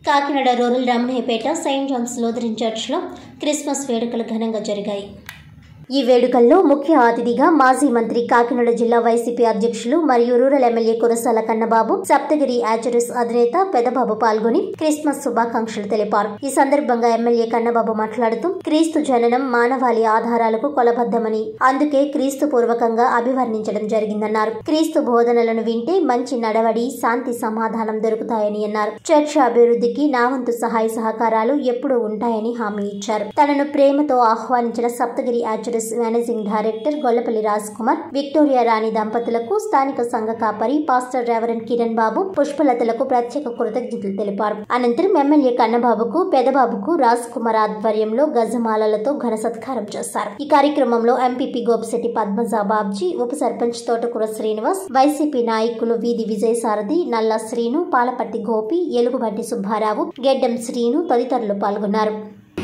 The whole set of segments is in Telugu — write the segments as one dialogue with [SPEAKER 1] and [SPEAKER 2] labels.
[SPEAKER 1] Kakinada rural Ramanayyapeta saint John's Lutheran చర్చ్లో క్రిస్మస్ వేడుకలు ఘనంగా జరిగాయి ఈ వేడుకల్లో ముఖ్య అతిథిగా మాజీ మంత్రి కాకినాడ జిల్లా వైసీపీ అధ్యక్షులు మరియు రూరల్ ఎమ్మెల్యే కురసాల కన్నబాబు సప్తగిరి యాచరస్ అధినేత పెదబాబు పాల్గొని క్రిస్మస్ శుభాకాంక్షలు తెలిపారు ఈ సందర్భంగా ఎమ్మెల్యే కన్నబాబు మాట్లాడుతూ క్రీస్తు జననం మానవాళి ఆధారాలకు కొలబద్దమని అందుకే క్రీస్తు పూర్వకంగా అభివర్ణించడం జరిగిందన్నారు క్రీస్తు బోధనలను వింటే మంచి నడవడి శాంతి సమాధానం దొరుకుతాయని అన్నారు చర్చ అభివృద్ధికి నా వంతు సహాయ సహకారాలు ఎప్పుడూ ఉంటాయని హామీ ఇచ్చారు తనను ప్రేమతో ఆహ్వానించిన సప్తగిరి యాచరస్ మేనేజింగ్ డైరెక్టర్ గొల్లపల్లి రాజ్ కుమార్ విక్టోరియా రాణి దంపతులకు స్థానిక సంఘ కాపరి పాస్టర్ రెవరెండ్ కిరణ్ బాబు పుష్పలతలకు ప్రత్యేక కృతజ్ఞతలు తెలిపారు అనంతరం ఎమ్మెల్యే కన్నబాబుకు పెదబాబుకు రాజ్ కుమార్ ఆధ్వర్యంలో గజమాలలతో ఘన సత్కారం చేశారు ఈ కార్యక్రమంలో ఎంపీపీ గోపిశెట్టి పద్మజా బాబ్జీ ఉప సర్పంచ్ తోటకూర శ్రీనివాస్ వైసీపీ నాయకులు వీధి విజయసారథి నల్ల శ్రీను పాలపట్టి గోపి ఎలుగుబంటి సుబ్బారావు గెడ్డం శ్రీను తదితరులు పాల్గొన్నారు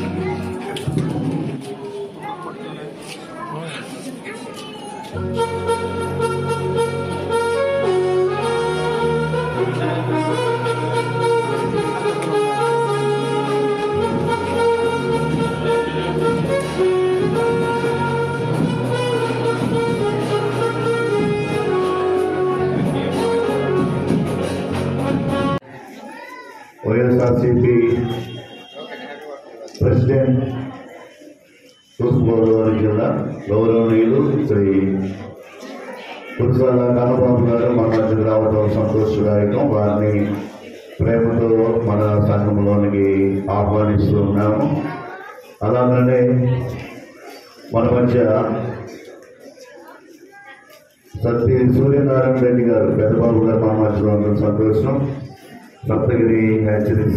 [SPEAKER 2] వైఎస్ఆర్సిపి ప్రెసిడెంట్ తూర్పుగోదావరి జిల్లా గౌరవనీయులు శ్రీ పురుషాల కన్నబాబు గారు మన మధ్యకు రావడం సంతోషదాయకం వారిని ప్రేమతో మన సంఘంలోనికి ఆహ్వానిస్తూ ఉన్నాము అలాగనే మన మధ్య సత్య సూర్యనారాయణ రెడ్డి గారు పెద్దబాబు గారు మా మధ్యలో ఉండడం సంతోషం సప్తగిరి హ్యాచరీస్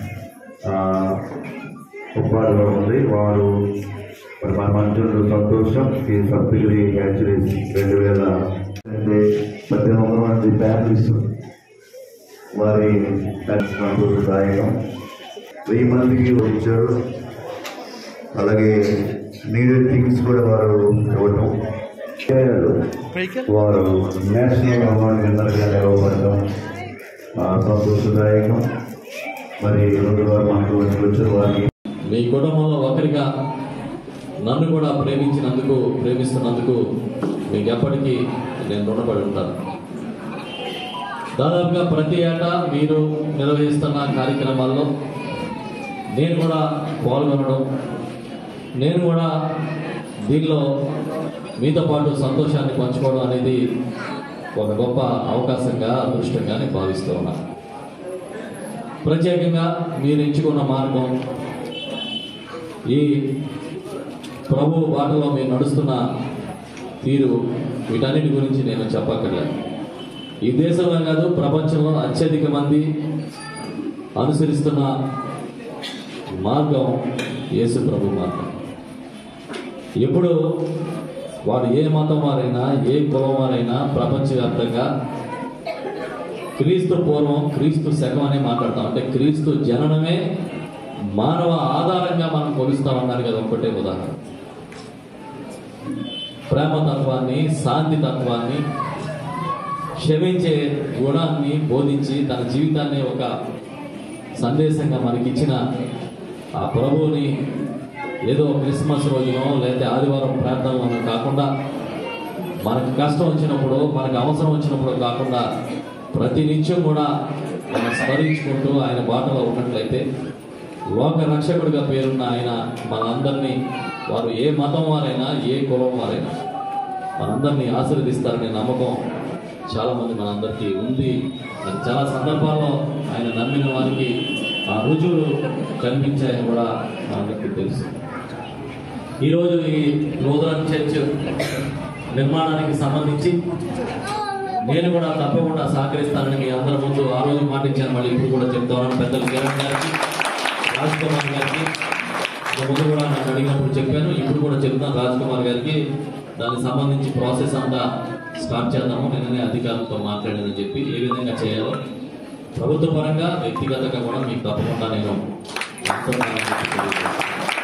[SPEAKER 2] ఉప్పాడులో ఉంది వారు మరి మన మంచులు సంతోషం ఈ సప్తగిరి హ్యాచరీస్ రెండు వేల అంటే పద్దెనిమిది వందల మంది ఫ్యామిలీస్ వారి సంతోషదాయకం వెయ్యి మందికి వచ్చారు అలాగే నీడెడ్ థింగ్స్ కూడా వారు ఇవ్వటం వారు నేషనల్ అవార్డు విన్నర్గా నిలవబడటం ఆ, సంతోషదాయకం మరి ఈరోజు వారు మనకు వచ్చి వచ్చారు వారికి
[SPEAKER 3] మీ కుటుంబంలో ఒకరిగా నన్ను కూడా ప్రేమించినందుకు ప్రేమిస్తున్నందుకు మీకు ఎప్పటికీ నేను రుణపడి ఉంటాను దాదాపుగా ప్రతి ఏటా మీరు నిర్వహిస్తున్న కార్యక్రమాల్లో నేను కూడా పాల్గొనడం నేను కూడా దీనిలో మీతో పాటు సంతోషాన్ని పంచుకోవడం అనేది ఒక గొప్ప అవకాశంగా అదృష్టంగా నేను భావిస్తూ ఉన్నాను ప్రత్యేకంగా మీరు ఎంచుకున్న మార్గం ఈ ప్రభు బాటలో మీరు నడుస్తున్న తీరు వీటన్నిటి గురించి నేను చెప్పక్కర్లేదు ఈ దేశంలో కాదు ప్రపంచంలో అత్యధిక మంది అనుసరిస్తున్న మార్గం యేసు ప్రభు మార్గం ఎప్పుడు వారు ఏ మతం వారైనా ఏ కులం వారైనా ప్రపంచవ్యాప్తంగా క్రీస్తు పూర్వం క్రీస్తు శకం అనే మాట్లాడతాం అంటే క్రీస్తు జననమే మానవ ఆధారంగా మనం కొలుస్తామన్నారు కదా ఒక్కటే ఉదాహరణ ప్రేమతత్వాన్ని శాంతి తత్వాన్ని క్షమించే గుణాన్ని బోధించి తన జీవితాన్ని ఒక సందేశంగా మనకిచ్చిన ఆ ప్రభువుని ఏదో క్రిస్మస్ రోజునో లేదా ఆదివారం ప్రార్థనలోనో కాకుండా మనకు కష్టం వచ్చినప్పుడు మనకు అవసరం వచ్చినప్పుడు కాకుండా ప్రతి నిత్యం కూడా మనం స్మరించుకుంటూ ఆయన బాటలో ఉన్నట్లయితే లోక రక్షకుడిగా పేరున్న ఆయన మనందరినీ వారు ఏ మతం వారైనా ఏ కులం వారైనా మనందరినీ ఆశీర్వదిస్తారనే నమ్మకం చాలా మంది మనందరికీ ఉంది మరి చాలా సందర్భాల్లో ఆయన నమ్మిన వారికి ఆ రుజువులు కనిపించాయని కూడా మనందరికీ తెలుసు ఈరోజు ఈ లూథరన్ చర్చ్ నిర్మాణానికి సంబంధించి నేను కూడా తప్పకుండా సహకరిస్తానని మీ అందరి ముందు ఆ రోజు మాటించాను మళ్ళీ ఇప్పుడు కూడా చెప్తాను పెద్దలు కిరణ్ గారికి రాజ్ కుమార్ గారికి ఇంత ముందు కూడా నాకు అడిగినప్పుడు చెప్పాను ఇప్పుడు కూడా చెప్తాను రాజ్ కుమార్ గారికి దానికి సంబంధించి ప్రాసెస్ అంతా స్టార్ట్ చేద్దాము నిన్ననే అధికారులతో మాట్లాడానని చెప్పి ఏ విధంగా చేయాలో ప్రభుత్వ పరంగా వ్యక్తిగతంగా కూడా మీకు తప్పకుండా నేను చెప్తున్నానని చెప్పి తెలియజేస్తున్నాను.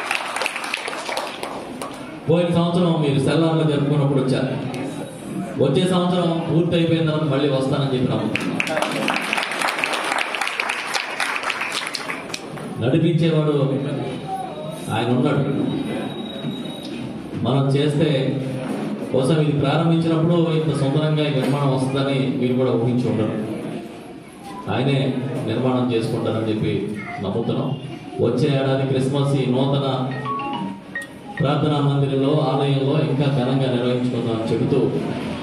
[SPEAKER 3] పోయిన సంవత్సరం మీరు సెల్లార్లో జరుపుకున్నప్పుడు వచ్చారు వచ్చే సంవత్సరం పూర్తి అయిపోయిన తర్వాత మళ్ళీ వస్తానని చెప్పి నమ్ముతున్నాను నడిపించేవాడు ఆయన ఉన్నాడు మనం చేస్తే కోసం ఇది ప్రారంభించినప్పుడు ఇంత సుందరంగా ఈ నిర్మాణం వస్తుందని మీరు కూడా ఊహించి ఉండరు ఆయనే నిర్మాణం చేసుకుంటారని చెప్పి నమ్ముతున్నాం వచ్చే ఏడాది క్రిస్మస్ ఈ నూతన ప్రార్థనా మందిరంలో ఆలయంలో ఇంకా ఘనంగా నిర్వహించుకుందామని చెబుతూ